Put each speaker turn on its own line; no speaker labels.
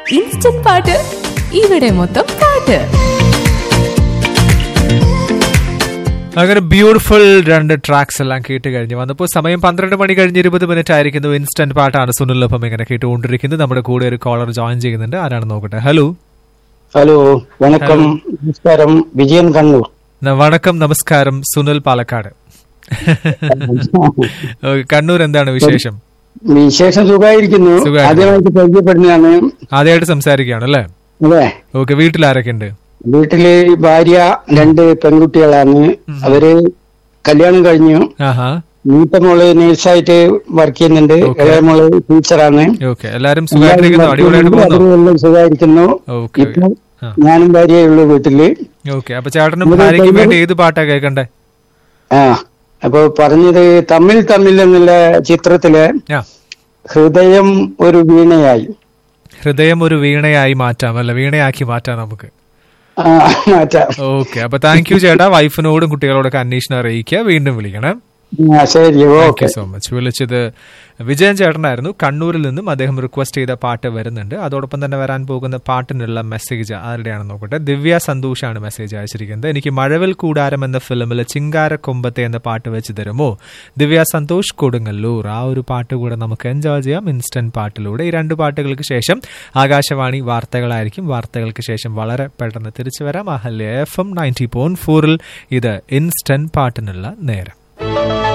Instant പാട്ട് ഇവിടെ മൊത്തം പാട്ട്
അങ്ങനെ ബ്യൂട്ടിഫുൾ രണ്ട് ട്രാക്സ് എല്ലാം കേട്ട് കഴിഞ്ഞു വന്നപ്പോൾ സമയം പന്ത്രണ്ട് മണി കഴിഞ്ഞ് ഇരുപത് മിനിറ്റ് ആയിരിക്കുന്നു ഇൻസ്റ്റന്റ് പാട്ടാണ് സുനിലൊപ്പം ഇങ്ങനെ കേട്ടുകൊണ്ടിരിക്കുന്നത് നമ്മുടെ കൂടെ ഒരു കോളർ ജോയിൻ ചെയ്യുന്നുണ്ട് ആരാണ് നോക്കട്ടെ ഹലോ
ഹലോ വണക്കം നമസ്കാരം വിജയൻ കണ്ണൂർ
ന- വണക്കം നമസ്കാരം സുനിൽ പാലക്കാട് ഓക്കേ, കണ്ണൂർ എന്താണ് വിശേഷം
വിശേഷം സുഖമായിരിക്കുന്നു
സുഖായിരിക്കുന്നു.
ആദ്യമായിട്ട് പരിചയപ്പെടുന്നതാണ്
ആദ്യമായിട്ട് സംസാരിക്കുകയാണ് അല്ലേ
അതെ
ഓക്കെ വീട്ടിൽ ആരൊക്കെ ഉണ്ട്
വീട്ടില് ഭാര്യ രണ്ട് പെൺകുട്ടികളാണ് അവര് കല്യാണം കഴിഞ്ഞു
ആഹാ
മൂത്ത മോള് നേഴ്സായിട്ട് വർക്ക് ചെയ്യുന്നുണ്ട്
Okay.
ഇളയ മോള് ടീച്ചറാണ്
ഓക്കെ എല്ലാരും സുഖമായിട്ടിരിക്കുന്നു അടിപൊളിയായിട്ട് പോകുന്നു
അവരെല്ലാം സുഖമായിരിക്കുന്നു
ഓക്കെ
ഇപ്പൊ
ആ.
ഞാനും ഭാര്യയേ ഉള്ളൂ വീട്ടില്
ഓക്കെ അപ്പൊ ചേട്ടനും ഭാര്യയ്ക്കും വേണ്ടി ഏത് പാട്ടാ കേൾക്കണ്ടേ
ആ അപ്പൊ പറഞ്ഞത് തമ്മിൽ തമ്മിൽ എന്നുള്ള ചിത്രത്തില്
ആ
ഹൃദയം ഒരു വീണയായി
ഹൃദയം ഒരു വീണയായി മാറ്റാം അല്ല വീണയാക്കി മാറ്റാം നമുക്ക്
ആ, മാറ്റാം
ഓക്കെ അപ്പൊ താങ്ക് യു ചേട്ടാ വൈഫിനോടും കുട്ടികളോടൊക്കെ അന്വേഷണം അറിയിക്കുക വീണ്ടും വിളിക്കണം
ആ, ശരി
thank
okay
you so much വിളിച്ചത് വിജയൻ ചേട്ടനായിരുന്നു കണ്ണൂരിൽ നിന്നും അദ്ദേഹം റിക്വസ്റ്റ് ചെയ്ത പാട്ട് വരുന്നുണ്ട് അതോടൊപ്പം തന്നെ വരാൻ പോകുന്ന പാട്ടിനുള്ള മെസ്സേജ് ആരുടെയാണെന്ന് നോക്കട്ടെ ദിവ്യ സന്തോഷാണ് മെസ്സേജ് അയച്ചിരിക്കുന്നത് എനിക്ക് മഴവിൽ കൂടാരം എന്ന ഫിലിമിൽ ചിങ്കാര കൊമ്പത്തെ എന്ന പാട്ട് വെച്ച് തരുമോ ദിവ്യ സന്തോഷ് കൊടുങ്ങല്ലൂർ ആ ഒരു പാട്ട് കൂടെ നമുക്ക് എൻജോയ് ചെയ്യാം ഇൻസ്റ്റന്റ് പാട്ടിലൂടെ ഈ രണ്ട് പാട്ടുകൾക്ക് ശേഷം ആകാശവാണി വാർത്തകളായിരിക്കും വാർത്തകൾക്ക് ശേഷം വളരെ പെട്ടെന്ന് തിരിച്ചു വരാം Ahalya F M ninety point ഫോറിൽ ഇത് ഇൻസ്റ്റന്റ് പാട്ടിനുള്ള നേരം